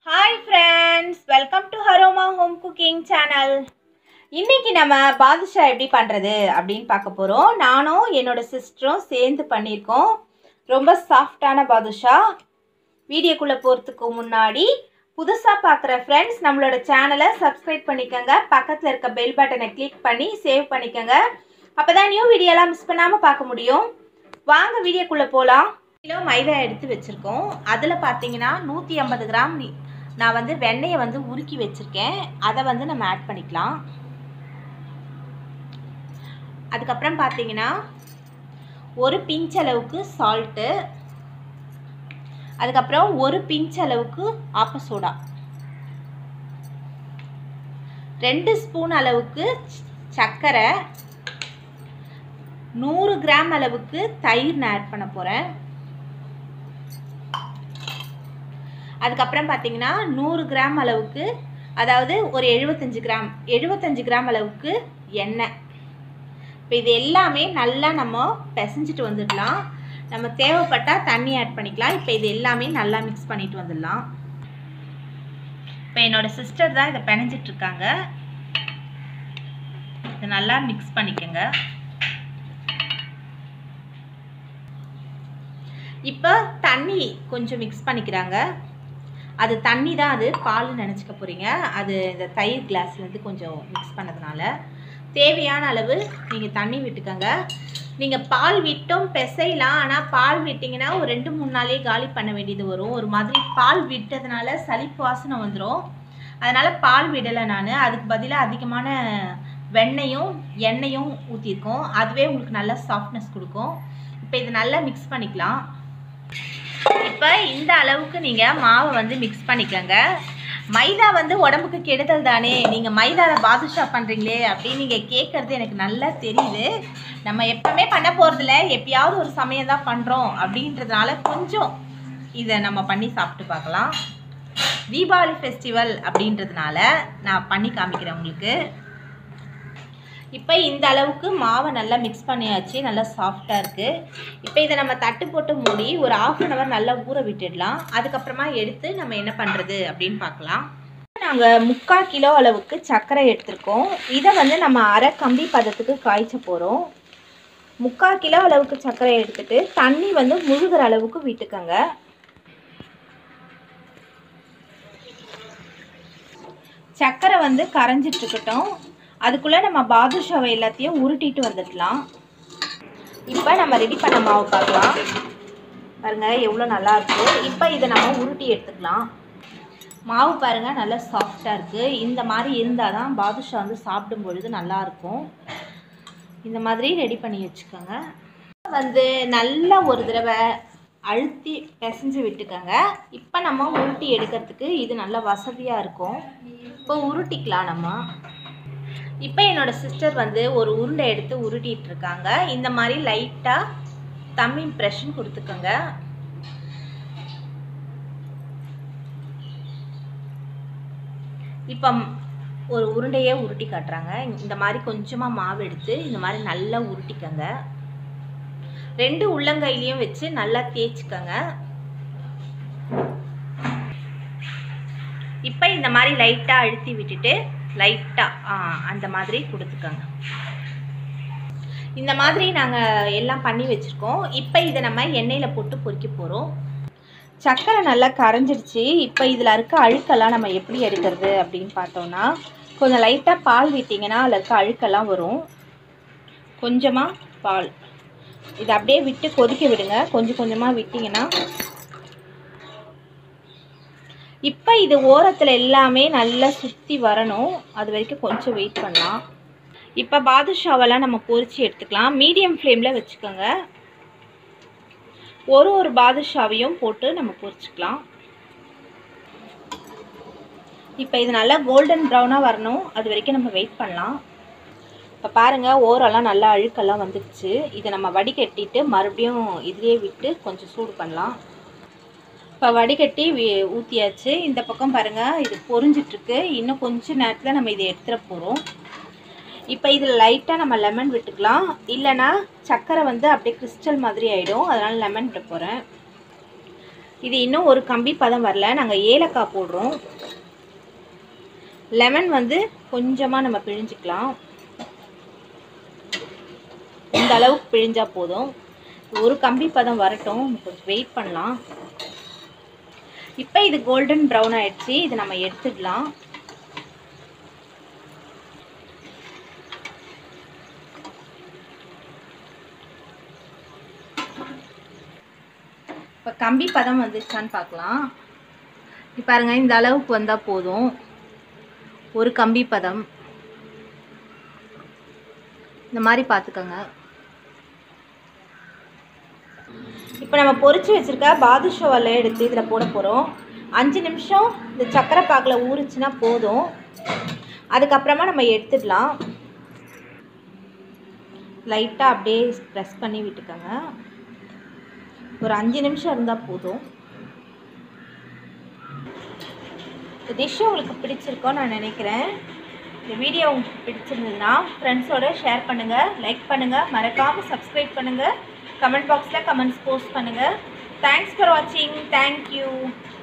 hi friends welcome to ஹரோமா home cooking channel இன்னைக்கு நம்ம பாதுஷா எப்படி பண்ணுறது அப்படின்னு பார்க்க போகிறோம் நானும் என்னோட சிஸ்டரும் சேர்ந்து பண்ணியிருக்கோம் ரொம்ப சாஃப்டான பாதுஷா வீடியோக்குள்ளே போகிறதுக்கு முன்னாடி புதுசாக பார்க்குற ஃப்ரெண்ட்ஸ் நம்மளோட சேனலை சப்ஸ்கிரைப் பண்ணிக்கோங்க பக்கத்தில் இருக்க பெல் பட்டனை கிளிக் பண்ணி சேவ் பண்ணிக்கோங்க அப்போ தான் நியூ வீடியோலாம் மிஸ் பண்ணாமல் பார்க்க முடியும் வாங்க வீடியோக்குள்ளே போகலாம் கிலோ மைதா எடுத்து வச்சுருக்கோம் அதில் பார்த்தீங்கன்னா நூற்றி ஐம்பது கிராம் நி- நான் வந்து வெண்ணெயை வந்து உருக்கி வச்சுருக்கேன் அதை வந்து நம்ம ஆட் பண்ணிக்கலாம் அதுக்கப்புறம் பார்த்தீங்கன்னா ஒரு பிஞ்ச் அளவுக்கு சால்ட்டு அதுக்கப்புறம் ஒரு பிஞ்ச் அளவுக்கு ஆப்ப சோடா ரெண்டு ஸ்பூன் அளவுக்கு ச- சர்க்கரை நூறு கிராம் அளவுக்கு தயிர் நான் ஆட் பண்ண போகிறேன் அதுக்கப்புறம் பார்த்தீங்கன்னா நூறு கிராம் அளவுக்கு அதாவது ஒரு எழுபத்தஞ்சு கிராம் எழுபத்தஞ்சு கிராம் அளவுக்கு எண்ணெய் இப்போ இது எல்லாமே நல்லா நம்ம பிசைஞ்சிட்டு வந்துடலாம் நம்ம தேவைப்பட்டால் தண்ணி ஆட் பண்ணிக்கலாம் இப்போ இது எல்லாமே நல்லா மிக்ஸ் பண்ணிட்டு வந்துடலாம் இப்போ என்னோட சிஸ்டர் தான் இதை பிணைஞ்சிட்டு இருக்காங்க இதை நல்லா மிக்ஸ் பண்ணிக்கோங்க இப்போ தண்ணி கொஞ்சம் மிக்ஸ் பண்ணிக்கிறாங்க அது தண்ணி தான் அது பால் நினச்சிக்க போகிறீங்க அது இந்த தயிர் கிளாஸ்லேருந்து கொஞ்சம் மிக்ஸ் பண்ணதுனால தேவையான அளவு நீங்கள் தண்ணி விட்டுக்கோங்க நீங்கள் பால் விட்டும் பிசையலாம் ஆனால் பால் விட்டிங்கன்னா ஒரு ரெண்டு மூணு நாளே காலி பண்ண வேண்டியது வரும் ஒரு மாதிரி பால் விட்டதுனால சளிப்பு வாசனை வந்துடும் அதனால் பால் விடலை நான் அதுக்கு பதிலாக அதிகமான வெண்ணெயும் எண்ணெயும் ஊற்றிருக்கோம் அதுவே உங்களுக்கு நல்ல சாஃப்ட்னஸ் கொடுக்கும் இப்போ இது நல்லா மிக்ஸ் பண்ணிக்கலாம் இப்போ இந்த அளவுக்கு நீங்கள் மாவை வந்து மிக்ஸ் பண்ணிக்கோங்க மைதா வந்து உடம்புக்கு கெடுதல் தானே நீங்கள் மைதாவில் பாதுஷா பண்ணுறீங்களே அப்படின்னு நீங்கள் கேட்குறது எனக்கு நல்லா தெரியுது நம்ம எப்பவுமே பண்ண போகிறதில்ல எப்பயாவது ஒரு சமயம் தான் பண்ணுறோம் அப்படின்றதுனால கொஞ்சம் இதை நம்ம பண்ணி சாப்பிட்டு பார்க்கலாம் தீபாவளி ஃபெஸ்டிவல் அப்படின்றதுனால நான் பண்ணி காமிக்கிறேன் உங்களுக்கு இப்போ இந்த அளவுக்கு மாவை நல்லா மிக்ஸ் பண்ணியாச்சு நல்லா சாஃப்டாக இருக்குது இப்போ இதை நம்ம தட்டு போட்டு மூடி ஒரு ஆஃப் அன் ஹவர் நல்லா ஊற விட்டுடலாம் அதுக்கப்புறமா எடுத்து நம்ம என்ன பண்ணுறது அப்படின்னு பார்க்கலாம் நாங்கள் முக்கால் கிலோ அளவுக்கு சர்க்கரை எடுத்திருக்கோம் இதை வந்து நம்ம அரை கம்பி பதத்துக்கு காய்ச்ச போகிறோம் முக்கால் கிலோ அளவுக்கு சர்க்கரை எடுத்துட்டு தண்ணி வந்து முழுகிற அளவுக்கு விட்டுக்கோங்க சர்க்கரை வந்து கரைஞ்சிட்டு இருக்கட்டும் அதுக்குள்ளே நம்ம பாதுஷாவை எல்லாத்தையும் உருட்டிட்டு வந்துடலாம் இப்போ நம்ம ரெடி பண்ண மாவு பார்க்கலாம் பாருங்க எவ்வளோ நல்லா இருக்கு இப்போ இதை நம்ம உருட்டி எடுத்துக்கலாம் மாவு பாருங்க நல்லா சாஃப்டாக இருக்குது இந்த மாதிரி இருந்தால் தான் பாதுஷா வந்து சாப்பிடும் பொழுது நல்லா இருக்கும் இந்த மாதிரி ரெடி பண்ணி வச்சுக்கோங்க வந்து நல்லா ஒரு தடவை அழுத்தி பிசைஞ்சு விட்டுக்கோங்க இப்போ நம்ம உருட்டி எடுக்கிறதுக்கு இது நல்லா வசதியாக இருக்கும் இப்போ உருட்டிக்கலாம் நம்ம இப்போ என்னோட சிஸ்டர் வந்து ஒரு உருண்டை எடுத்து உருட்டிட்டு இருக்காங்க இந்த மாதிரி லைட்டாக தம்மி இம்ப்ரெஷன் கொடுத்துக்கோங்க இப்போ ஒரு உருண்டையே உருட்டி காட்டுறாங்க இந்த மாதிரி கொஞ்சமாக மாவு எடுத்து இந்த மாதிரி நல்லா உருட்டிக்கோங்க ரெண்டு உள்ளங்கையிலையும் வச்சு நல்லா தேய்ச்சிக்கோங்க இப்போ இந்த மாதிரி லைட்டாக அழுத்தி விட்டுட்டு லைட்டாக அந்த மாதிரி கொடுத்துக்கோங்க இந்த மாதிரி நாங்கள் எல்லாம் பண்ணி வச்சுருக்கோம் இப்போ இதை நம்ம எண்ணெயில் போட்டு பொரிக்க போகிறோம் சர்க்கரை நல்லா கரைஞ்சிடுச்சு இப்போ இதில் இருக்க அழுக்கெல்லாம் நம்ம எப்படி எடுக்கிறது அப்படின்னு பார்த்தோன்னா கொஞ்சம் லைட்டாக பால் விட்டிங்கன்னா அதில் இருக்க அழுக்கெல்லாம் வரும் கொஞ்சமாக பால் இதை அப்படியே விட்டு கொதிக்க விடுங்க கொஞ்சம் கொஞ்சமாக விட்டிங்கன்னா இப்போ இது ஓரத்தில் எல்லாமே நல்லா சுற்றி வரணும் அது வரைக்கும் கொஞ்சம் வெயிட் பண்ணலாம் இப்போ பாதுஷாவெல்லாம் நம்ம பொரிச்சு எடுத்துக்கலாம் மீடியம் ஃப்ளேமில் வச்சுக்கோங்க ஒரு ஒரு பாதுஷாவையும் போட்டு நம்ம பொரிச்சுக்கலாம் இப்போ இது நல்லா கோல்டன் ப்ரௌனாக வரணும் அது வரைக்கும் நம்ம வெயிட் பண்ணலாம் இப்போ பாருங்கள் ஓரெல்லாம் நல்லா அழுக்கெல்லாம் வந்துடுச்சு இதை நம்ம வடிகட்டிட்டு மறுபடியும் இதுலேயே விட்டு கொஞ்சம் சூடு பண்ணலாம் இப்போ வடிகட்டி வி- ஊற்றியாச்சு இந்த பக்கம் பாருங்கள் இது பொரிஞ்சிட்ருக்கு இன்னும் கொஞ்ச நேரத்தில் நம்ம இதை எடுத்துட போகிறோம் இப்போ இதில் லைட்டாக நம்ம லெமன் விட்டுக்கலாம் இல்லைன்னா சர்க்கரை வந்து அப்படியே கிறிஸ்டல் மாதிரி ஆகிடும் அதனால் லெமன் விட போகிறேன் இது இன்னும் ஒரு கம்பி பதம் வரல நாங்கள் ஏலக்காய் போடுறோம் லெமன் வந்து கொஞ்சமாக நம்ம பிழிஞ்சிக்கலாம் இந்த அளவுக்கு பிழிஞ்சா போதும் ஒரு கம்பி பதம் வரட்டும் கொஞ்சம் வெயிட் பண்ணலாம் இப்போ இது கோல்டன் ப்ரௌன் ஆயிடுச்சு இது நம்ம எடுத்துடலாம் இப்போ கம்பி பதம் வந்துச்சான்னு பார்க்கலாம் இப்போ பாருங்க இந்த அளவுக்கு வந்தால் போதும் ஒரு கம்பி பதம் இந்த மாதிரி பார்த்துக்கோங்க இப்போ நம்ம பொரிச்சு வச்சுருக்க பாதுஷாவெல்ல எடுத்து இதில் போட போகிறோம் அஞ்சு நிமிஷம் இந்த சக்கரை பாகில் ஊறுச்சுன்னா போதும் அதுக்கப்புறமா நம்ம எடுத்துடலாம் லைட்டாக அப்படியே ப்ரெஸ் பண்ணி விட்டுக்கோங்க ஒரு அஞ்சு நிமிஷம் இருந்தால் போதும் இந்த டிஷ் உங்களுக்கு பிடிச்சிருக்கோன்னு நான் நினைக்கிறேன் இந்த வீடியோ உங்களுக்கு பிடிச்சிருந்ததுன்னா ஃப்ரெண்ட்ஸோட ஷேர் பண்ணுங்கள் லைக் பண்ணுங்கள் மறக்காமல் சப்ஸ்கிரைப் பண்ணுங்கள் கமெண்ட் பாக்ஸில் கமெண்ட்ஸ் போஸ்ட் பண்ணுங்கள் தேங்க்ஸ் ஃபார் வாட்சிங் தேங்க்யூ